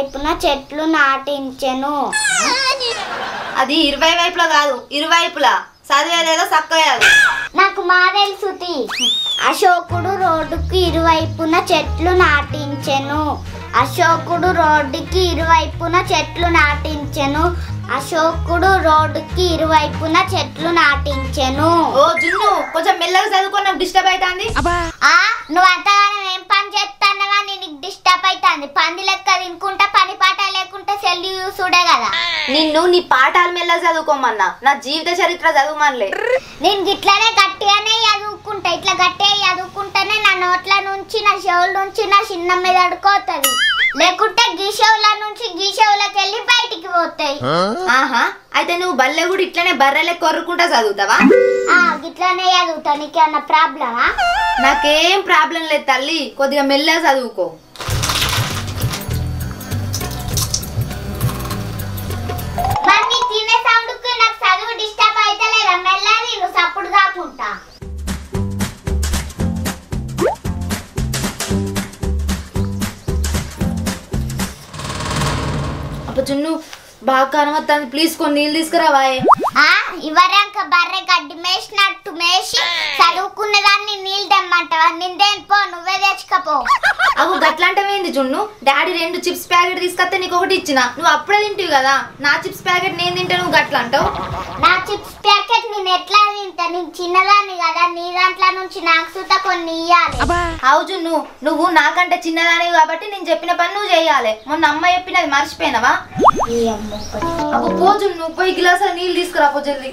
ఇరువైపున చెట్లు నాటించెను అది ఇరవై వైపులా కాదు ఇరువైపులా చదివేదేదో చక్కగా నాకు మా తెలుసుతి అశోకుడు రోడ్డుకి ఇరువైపున చెట్లు నాటించెను అశోకుడు రోడ్డుకి ఇరువైపున చెట్లు నాటించెను అశోకుడు రోడ్డుకి ఇరువైపున చెట్లు నాటించెను ఓ జున్ను కొంచెం మెల్లగా చదువుకో నాకు డిస్టర్బ్ అవుతుంది ఆ నువ్వు అంతగానం ఏం పని చేస్తానవా నీకు డిస్టర్బ్ అవుతుంది పంది లెక్క తినుకుంటా పని పాట లేకుంటే సెల్ చూడే కదా నిన్ను నీ పాఠాలు మెల్లగా చదువుకోమన్నా నా జీవిత చరిత్ర చదువుమనిలే నేను గిట్లనే గట్టిగానే చదువుకుంటా ఇట్లా గట్టిగా చదువుకుంటేనే నా నోట్ల నుంచి నా చెవుల నుంచి నా చిన్న మీద అడుకోతుంది లేకుంటే గీషవుల నుంచి గీషవులకి వెళ్ళి బయటికి పోతాయి ఆహా అయితే నువ్వు బల్లె కూడా ఇట్లనే బర్రెలే కొర్రుకుంటా చదువుతావా ఆ గిట్లనే చదువుతా నీకేమన్నా ప్రాబ్లమా నాకేం ప్రాబ్లం లేదు తల్లి కొద్దిగా మెల్లగా చదువుకో మరి నీ తినే సౌండ్కి నాకు చదువు డిస్టర్బ్ అయితే లేదా మెల్లది నువ్వు సప్పుడు కాకుండా అప్ప జున్ను బాగా కనవత్తాను ప్లీజ్ కొన్ని నీళ్ళు తీసుకురావాయే ఆ ఇవరాక బర్రె గడ్డి మేసినట్టు మేసి చదువుకున్న దాన్ని నీళ్ళు తెమ్మంటావా నిందేం పో నువ్వే తెచ్చుకపో అవు గట్లాంటివేంది జున్ను డాడీ రెండు చిప్స్ ప్యాకెట్ తీసుకొస్తే నీకు ఒకటి ఇచ్చిన నువ్వు అప్పుడే తింటివి కదా నా చిప్స్ ప్యాకెట్ నేను తింటే నువ్వు గట్ల అంటావు నా చిప్స్ ప్యాకెట్ నేను ఎట్లా తింటా నేను చిన్నదాన్ని కదా నీ దాంట్లో నుంచి నాకు సుత కొన్ని ఇయ్యాలి అవు జున్ను నువ్వు నాకంటే చిన్నదానివి కాబట్టి నేను చెప్పిన పని నువ్వు చేయాలి మొన్న అమ్మ చెప్పినది మర్చిపోయినావా ఈ అమ్మ ఒకటి. అప్పు పో జున్ను పోయి గిలాస నీళ్ళు తీసుకురా పో జల్దీ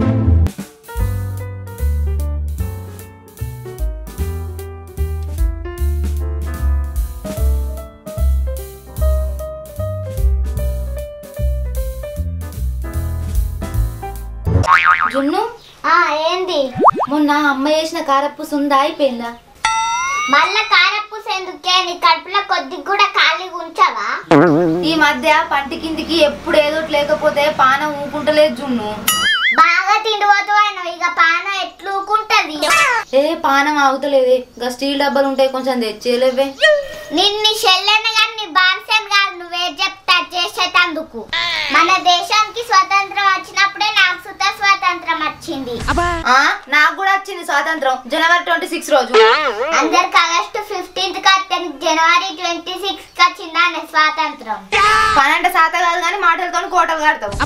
జున్ను ఆ ఏంది మొన్న అమ్మ చేసిన కారప్పుసు ఉందా అయిపోయిందా మళ్ళా కారపూస ఎందుకే నీ కడుపులో కొద్ది కూడా ఖాళీగా ఉంచావా ఈ మధ్య పంటి కిందికి ఎప్పుడు ఏదో ఒకటి లేకపోతే పానం ఊకుంటలేదు జున్ను బాగా తిండిపోతూ ఆయన ఇక పానం ఎట్లూకుంటది ఏ పానం ఆగుతలేదే ఇంకా స్టీల్ డబ్బాలు ఉంటాయి కొంచెం తెచ్చేలేవే నిన్ను చెల్లెన కానీ నీ బాన్సన్ కాదు నువ్వే చెప్తా చేసేటందుకు మన దేశానికి స్వతంత్రం వచ్చినప్పుడే నాకు సుత స్వాతంత్రం వచ్చింది ఆ నాకు కూడా వచ్చింది స్వాతంత్రం జనవరి ట్వంటీ సిక్స్ రోజు అందరికి ఆగస్టు ఫిఫ్టీన్త్ కి వస్తే నీకు జనవరి ట్వంటీ సిక్స్ కి వచ్చిందా స్వాతంత్రం పనంటే సాత కాదు కానీ మాటలతో కోటలు కడతావు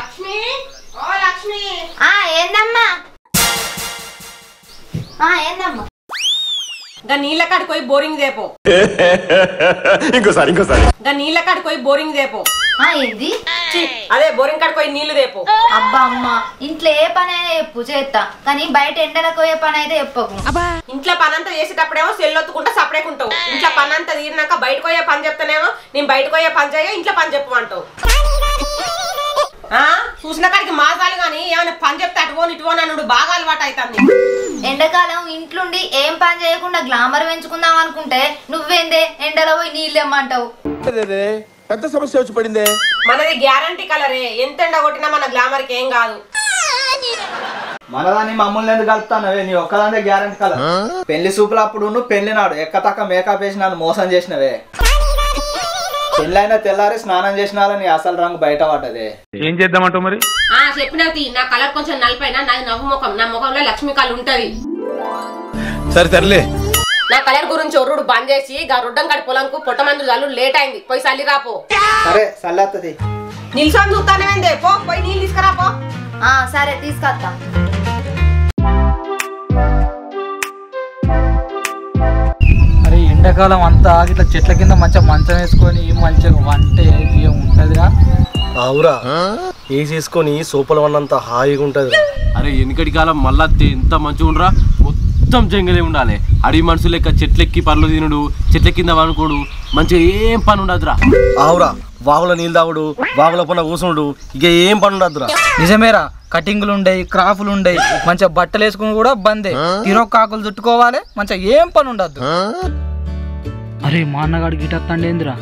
ఆ ఏందమ్మా ఆ ఏందమ్మా గా నీళ్ళ కాడికి పోయి బోరింగ్ దేపో ఇంకోసారి ఇంకోసారి గా నీళ్ళ కాడికి పోయి బోరింగ్ దేపో ఆ ఏంది ఛీ, అదే బోరింగ్ కాడికి పోయి నీళ్లు దేపో అబ్బా అమ్మ ఇంట్లో ఏ పని అయినా చెప్పు చేస్తా కానీ బయట ఎండలకు పోయే పని అయితే చెప్పకు ఇంట్లో పనంతా చేసేటప్పుడేమో సెల్లొత్తుకుంటా సపరేట్ ఉంటావు ఇంట్లో పని అంతా తీరినాక బయటకు పోయే పని చెప్తానేమో నేను బయటకు పోయే పని చేయ ఇంట్లో పని చెప్పమంటావు ఆ చూసిన కాడికి మాసాలు గాని ఏమైనా పని చెప్తే అటువో ఇటువో నన్ను బాగా అలవాటు అవుతుంది ఎండాకాలం ఇంట్లుండి ఏం పని చేయకుండా గ్లామర్ పెంచుకుందాం అనుకుంటే నువ్వేందే ఎండలో పోయి నీళ్ళు ఇమ్మంటావు పెద్ద సమస్య వచ్చి పడిందే మనది గ్యారంటీ కలరే ఎంత ఎండ కొట్టినా మన గ్లామర్కి ఏం కాదు మనదాన్ని మమ్మల్ని ఎందుకు కలుపుతానవే నీ ఒక్కదానే గ్యారెంటీ కల పెళ్లి సూపులు అప్పుడు నువ్వు పెళ్లి నాడు ఎక్కతక్క మేకప్ వేసి నన్ను మోసం చేసినవే పెళ్ళైనా తెల్లారి స్నానం చేసిన నీ అసలు రంగు బయట పడ్డదే ఏం చేద్దామంటావు మరి ఆ చెప్పినవి నా కలర్ కొంచెం నలిపైనా నాది నవ్వు ముఖం నా ముఖంలో లక్ష్మీ కళ ఉంటది సరే సర్లే నా కలర్ గురించి ఒర్రుడు బంద్ చేసి గా రుడ్డం కడి పొలంకు పుట్టమందు జల్లు లేట్ అయింది పోయి సల్లి రాపో సరే సల్లత్తది నిల్చొని చూస్తానేందే పో పోయి నీళ్ళు తీసుకురా పో ఆ సరే తీసుకొస్తా అరే ఎండాకాలం అంతా ఇట్లా చెట్ల కింద మంచిగా మంచం వేసుకొని మంచిగా వంట ఏం ఉంటుందిరా అవురా వేసేసుకొని సూపర్ వన్నంత హాయిగా ఉంటది అరే వెనుకటి కాలం మళ్ళా తే- ఎంత మంచిగా ఉండరా మొత్తం జంగలే ఉండాలి అడవి మనుషులు లెక్క చెట్లెక్కి పనులు తినుడు చెట్ల కింద వనుకోడు మంచిగా ఏం పని ఉండదురా ఆవురా వాగుల నీళ్ళు తాగుడు వాగుల పన్న కూసునుడు ఇక ఏం పని ఉండదురా నిజమేరా కటింగ్లు ఉండయి క్రాఫ్లు ఉండయి మంచిగా బట్టలు వేసుకుని కూడా బందే తిరొక్కాకులు చుట్టుకోవాలి మంచిగా ఏం పని ఉండద్దు అరే మా అన్నగాడు గిటత్తండి ఏందిరా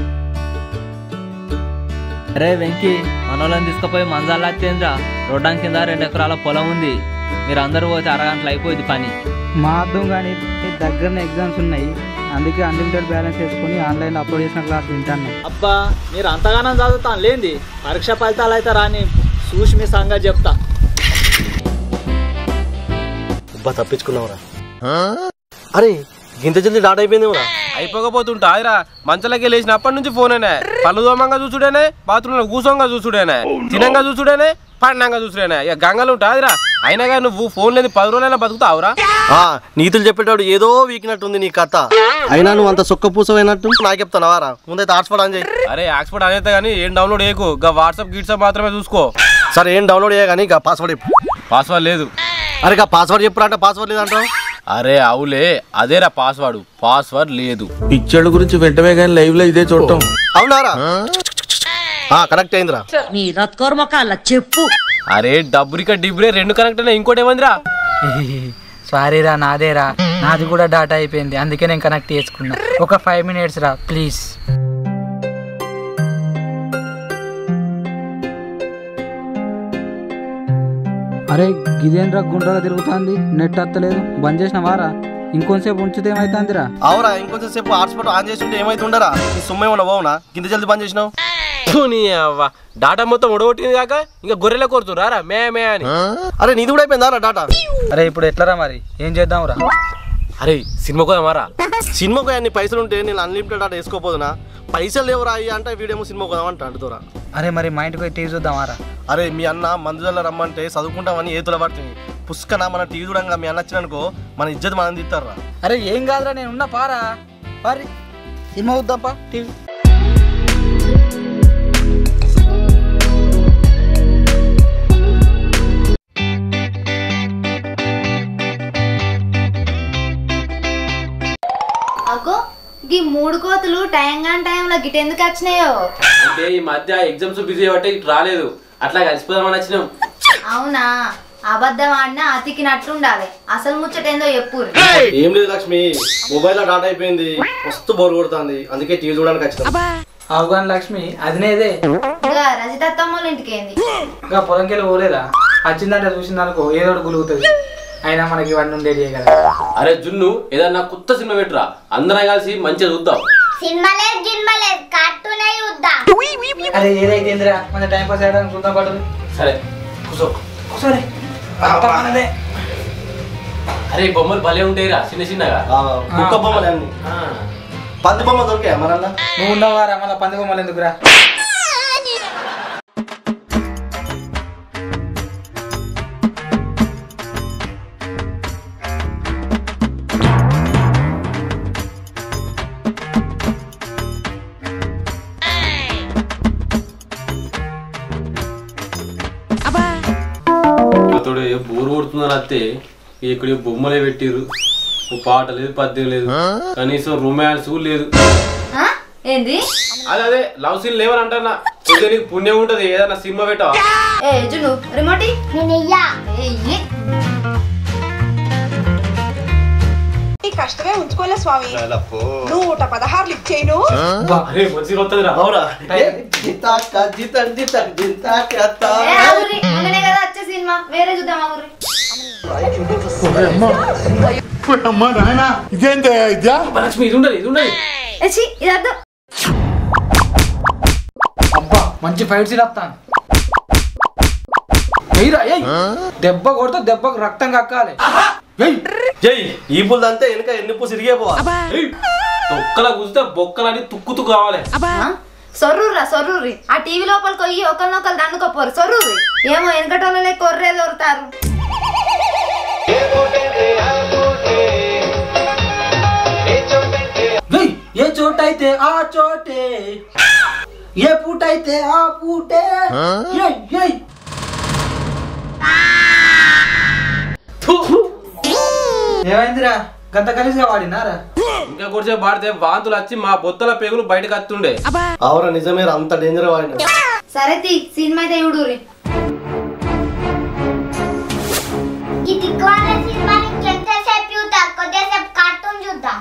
అరే వెంకీ మనోళ్ళని తీసుకుపోయి మంజాలు వచ్చేంద్రా రోడ్డం కింద రెండు ఎకరాల పొలం ఉంది మీరు అందరూ పోతే అరగంటలు అయిపోయింది పని మా అర్థం కానీ దగ్గరనే ఎగ్జామ్స్ ఉన్నాయి అందుకే అన్లిమిటెడ్ బ్యాలెన్స్ వేసుకొని ఆన్లైన్లో అప్లోడ్ చేసిన క్లాస్ వింటాను అబ్బా మీరు అంతగానం చదువుతాను లేంది పరీక్ష ఫలితాలు అయితే రాని చూసి మీ సంగతి చెప్తా అబ్బా తప్పించుకున్నావురా అరే గింత జల్దీ డాట్ అయిపోయిందేమరా అయిపోకపోతుంటా అదిరా మంచలకి లేచినప్పటి నుంచి ఫోనేనే పళ్ళు దోమంగా చూసుడేనే బాత్రూంలో కూసోంగా చూసుడేనే తినంగా చూసుడేనే పండంగా చూసుడేనే ఇక గంగలు ఉంటా అదిరా అయినా కానీ నువ్వు ఫోన్ లేని పది రోజులైనా బతుకుతావురా ఆ, నీతులు చెప్పేటాడు ఏదో వీకినట్టుంది నీ కథ అయినా నువ్వు అంత సొక్క పూసమైనట్టు నాకు చెప్తానవారా ముందైతే హాట్స్పాట్ ఆన్ చేయి అరే ఆక్స్ఫర్డ్ అనేది కానీ ఏం డౌన్లోడ్ చేయకు గా వాట్సాప్ గిట్సాప్ మాత్రమే చూసుకో సరే ఏం డౌన్లోడ్ చేయ కానీ ఇక పాస్వర్డ్ చెప్పు పాస్వర్డ్ లేదు అరే ఇక పాస్వర్డ్ చెప్పురా అంటే పాస్వర్డ్ లేదంటావు అరే అవులే అదేరా పాస్వర్డ్ పాస్వర్డ్ లేదు పిక్చర్ల గురించి వెంటనే కానీ లైవ్ లో ఇదే చూడటం అవునారా ఆ, కనెక్ట్ అయిందిరా నీ రత్కోర్మకాల చెప్పు అరే డబ్బురిక డిబ్రే రెండు కనెక్ట్ అయినా ఇంకోటి ఏమందిరా సారీ రా నాదేరా నాది కూడా డాటా అయిపోయింది అందుకే నేను కనెక్ట్ చేసుకున్నా ఒక ఫైవ్ మినిట్స్ రా ప్లీజ్ అరే గిదేంద్రా గుండ్రగా తిరుగుతుంది నెట్ అత్తలేదు బంద్ చేసిన వారా ఇంకొంసేపు ఉంచితే ఏమైతుందిరా అవురా ఇంకొంచెం సేపు హాట్స్పాట్ ఆన్ చేసి ఉంటే ఏమైతుండరా నీ సొమ్ము ఏమన్నా పోవునా గింత జల్దీ బంద్ చేసినావు ఫు, నీ అవ్వ డాటా మొత్తం ఉడగొట్టింది కాక ఇంకా గొర్రెల కోరుతురా మే మే అని అరే నీది కూడా అయిపోయిందా డాటా అరే ఇప్పుడు ఎట్లరా మరి ఏం చేద్దాంరా అరే సినిమా కోదామారా సినిమాకు అన్ని పైసలు ఉంటే నేను అన్లిమిటెడ్ డాటా వేసుకోపోదునా పైసలు లేవురా అయ్యి అంటే వీడేమో సినిమా కొదాం అంటే అంటురా అరే మరి మా ఇంటికి పోయి టీవీ చూద్దామారా అరే మీ అన్న మందుల రమ్మంటే చదువుకుంటామని ఏతుల పడుతుంది పుష్కన మన టీవీ చూడంగా మీ అన్న వచ్చిననుకో మన ఇజ్జత్ మనం తిత్తారా అరే ఏం కాదురా నేను ఉన్నా పారా పారి సినిమా చూద్దాంపా టీవీ అగో ఈ మూడు కోతులు టైం కాని టైంలో గిట్ ఎందుకు వచ్చినాయో అంటే ఈ మధ్య ఎగ్జామ్స్ బిజీ అవ్వటే ఇటు రాలేదు అట్లా కలిసిపోదామని వచ్చినాం అవునా అబద్ధం ఆడినా అతికినట్లుండాలి అసలు ముచ్చట ఏందో చెప్పుర్రి ఏం లేదు లక్ష్మి మొబైల్ డాటా అయిపోయింది మస్తు బోర్ కొడుతుంది అందుకే టీవీ చూడడానికి వచ్చిన అవగాన్ లక్ష్మి అదినేదే ఇక రజితత్తమ్మోళ్ళ ఇంటికి ఏంది ఇంకా పొలంకెళ్ళి పోలేదా వచ్చిందంటే చూసిందనుకో ఏదో ఒకటి గులుగుతుంది అయినా మనకి ఇవన్నీ ఉండేది కదా అరే జున్ను ఏదన్నా కొత్త సినిమా పెట్టురా అందరం కలిసి మంచిగా చూద్దాం సినిమా లేదు గిన్మా లేదు కార్టూనే చూద్దాం అరే ఏదైతే ఏందిరా మన టైం పాస్ అయ్యడానికి చూద్దాం పడు సరే కూసో కూర్చోరే అంతా మనదే అరే ఈ బొమ్మలు భలే ఉంటాయిరా చిన్న చిన్నగా కుక్క బొమ్మలు అన్ని పంది బొమ్మ దొరికాయా మనల్ని నువ్వు ఉన్నవారా మళ్ళీ పంది బొమ్మలు ఎందుకురా అతడు బోరు కొడుతుందని అత్తే ఇక్కడ బొమ్మలే పెట్టిర్రు ఓ పాట లేదు పద్యం లేదు కనీసం రొమాన్స్ లేదు ఆ? ఏంది అదే అదే లవ్ సీన్ లేవని అంటున్నా కొంచెం నీకు పుణ్యం ఉంటది ఏదన్నా సినిమా పెట్టవా ఏ జున్ను రిమోటి నేను ఇయ్యా ఏ ఇయ్యి. కష్టమే ఉంచుకోలే స్వామి నూట పదహారులు ఇచ్చేయను అరే మంచిగా వస్తుందిరా అవురా జితాక జితక్ జితక్ జితాక ఏ ఆగుర్రి, మొన్ననే కదా వచ్చే సినిమా వేరే చూద్దాం ఆగుర్రి లక్ష్మి ఇది ఉండదు ఇది ఉండదు ఏ ఛీ, ఇది అర్థం అబ్బా మంచి ఫైట్ సీన్ వస్తాను ఎయ్యిరా ఎయ్ దెబ్బ కొడితే దెబ్బకు రక్తం కక్కాలి ఎయ్ జై ఈ పుల్ అంతే వెనక ఎన్ని పులు సిరిగే పోవా ఏయ్, తొక్కల కూస్తే బొక్కలని తుక్కు తుక్కు కావాలి ఆ? సొర్రుర్రా సొర్రుర్రి ఆ టీవీ లోపలికి పోయి ఒకరినొకరు దండుకోపోరు సొర్రుర్రి ఏమో వెనకటోళ్ళలే కొర్రే దొరుకుతారు ఎయ్ ఏ చోటైతే ఆ చోటే ఏ పూటైతే ఆ పూటే ఎయ్ ఎయ్ ఏమైందిరా గంత కలిసిగా వాడినారా ఇంకా కొంచెం పాడితే వాంతులు వచ్చి మా బొత్తల పేగులు బయటకు వస్తుండే అవురా నిజమే అంత డేంజర్ వాడిన సరే తీ సినిమా అయితే చూడుర్రి ఈ దిక్కువాల సినిమా ఇంకెంతసేపు చూద్దాం కొద్దిసేపు కార్టూన్ చూద్దాం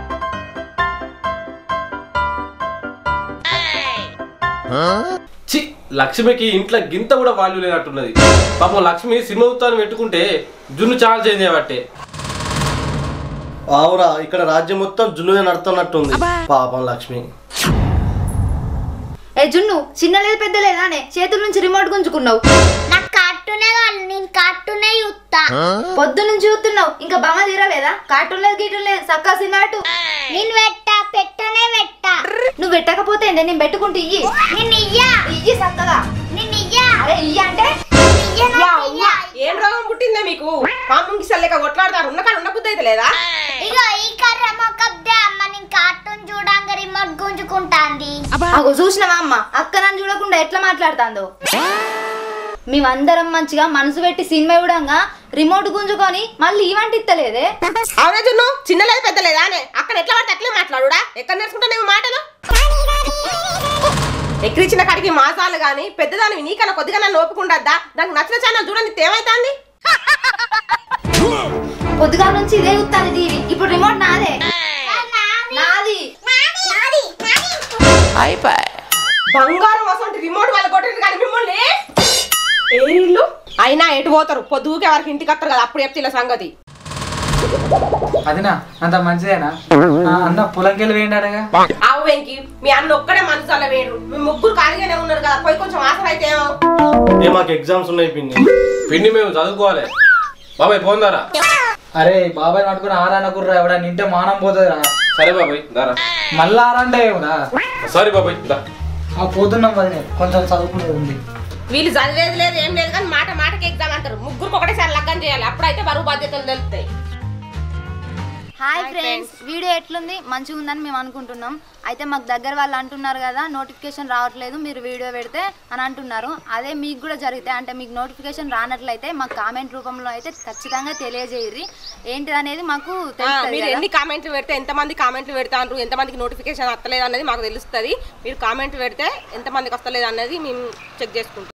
చి లక్ష్మికి ఇంట్లో గింత కూడా వాల్యూ లేనట్టున్నది పాపం లక్ష్మి సినిమా ఉత్తాన్ని పెట్టుకుంటే జున్ను చాలా చేంజ్ చేయబట్టే అవురా ఇక్కడ రాజ్యం మొత్తం జున్నుగా నడుతున్నట్టుంది పాపం లక్ష్మి ఏ జున్ను చిన్న లేదు పెద్ద లేదానే చేతుల నుంచి రిమోట్ గుంజుకున్నావు నాకు కార్టూనే కావాలి నేను కార్టూనే చూస్తా పొద్దు నుంచి చూస్తున్నావు ఇంకా బొమ్మ తీరలేదా కార్టూన్ లేదు గీటూన్ లేదు సక్కా సినిమా అటు. నేను పెట్టా పెట్టనే పెట్టా నువ్వు పెట్టకపోతే ఏంది? నేను పెట్టుకుంటే ఇయ్యి నేను ఇయ్యా ఇయ్యి సక్కగా నేను ఇయ్యా అరే ఇయ్యి అంటే ఇయ్య యా అవ్వ, ఏం రోగం పుట్టిందే మీకు పాము సల్లేక కొట్లాడతారు ఉన్న కాడ ఉన్న బుద్ధి అయితే లేదా ఇగో ఈ కర్ర మొక్కబ్దే అమ్మ నేను కార్టూన్ చూడంగా రిమోట్ గుంజుకుంటాంది అగో చూసినవా అమ్మ అక్క నన్ను చూడకుండా ఎట్లా మాట్లాడుతాందో మేమందరం మంచిగా మనసు పెట్టి సినిమా చూడంగా రిమోట్ గుంజుకొని మళ్ళీ ఈవంటి ఇత్తలేదే అవునా జున్ను చిన్న లేదు పెద్ద లేదా అనే అక్కడ ఎట్లా పడితే అట్లే మాట్లాడుడా ఎక్కడ నేర్చుకుంటావు మాటలు ఎక్కిరిచిన కాడికి మాసాలు గాని పెద్దదానివి నీకన్నా కొద్దిగా నన్ను ఓపుకుండద్దా నాకు నచ్చిన ఛానల్ చూడండి ఏమైతుంది పొద్దుగా నుంచి ఇదే చూస్తాను టీవీ ఇప్పుడు రిమోట్ నాదే నాది బంగారం అసలు రిమోట్ వాళ్ళ కొట్టండి కానీ మిమ్మల్ని ఏ ఇల్లు అయినా ఎటు పోతారు పొద్దుకే వారికి ఇంటికి వస్తారు కదా అప్పుడు చెప్తే ఇలా సంగతి అదినా అంత మంచిదేనా ఆ, అన్న పొలంకెళ్ళి వేయండాడగా ఆవు వెంకి మీ అన్న ఒక్కడే మనసులో వేరు మీ ముగ్గురు ఖాళీగానే ఉన్నారు కదా పోయి కొంచెం ఆసర అయితే ఏమో ఏ మాకు ఎగ్జామ్స్ ఉన్నాయి పిన్ని పిండి మేము చదువుకోవాలి బాబాయ్ పోందారా అరే బాబాయ్ పట్టుకుని ఆరాన కుర్రా ఎవడా నింటే మానం పోతుందిరా సరే బాబాయ్ దారా మళ్ళా ఆరంటే ఏమరా సారీ బాబాయ్ దా ఆ పోతున్నాం వదిలే కొంచెం చదువుకునేది ఉంది వీళ్ళు చదివేది లేదు ఏం లేదు కానీ మాట మాటకి ఎగ్జామ్ అంటారు ముగ్గురికి ఒకటేసారి లగ్గం చేయాలి అప్పుడైతే బరువు బాధ్యతలు తెలుస్తాయి హాయ్ ఫ్రెండ్స్ వీడియో ఎట్లుంది మంచిగా ఉందని మేము అనుకుంటున్నాం అయితే మాకు దగ్గర వాళ్ళు అంటున్నారు కదా నోటిఫికేషన్ రావట్లేదు మీరు వీడియో పెడితే అని అంటున్నారు అదే మీకు కూడా జరిగితే అంటే మీకు నోటిఫికేషన్ రానట్లయితే మాకు కామెంట్ రూపంలో అయితే ఖచ్చితంగా తెలియజేయరి ఏంటిది అనేది మాకు ఆ, తెలుస్తుంది మీరు కదా. ఎన్ని కామెంట్లు పెడితే ఎంతమంది కామెంట్లు పెడతారు ఎంతమందికి నోటిఫికేషన్ వస్తలేదు అనేది మాకు తెలుస్తుంది మీరు కామెంట్ పెడితే ఎంతమందికి వస్తలేదు అనేది మేము చెక్ చేసుకుంటాం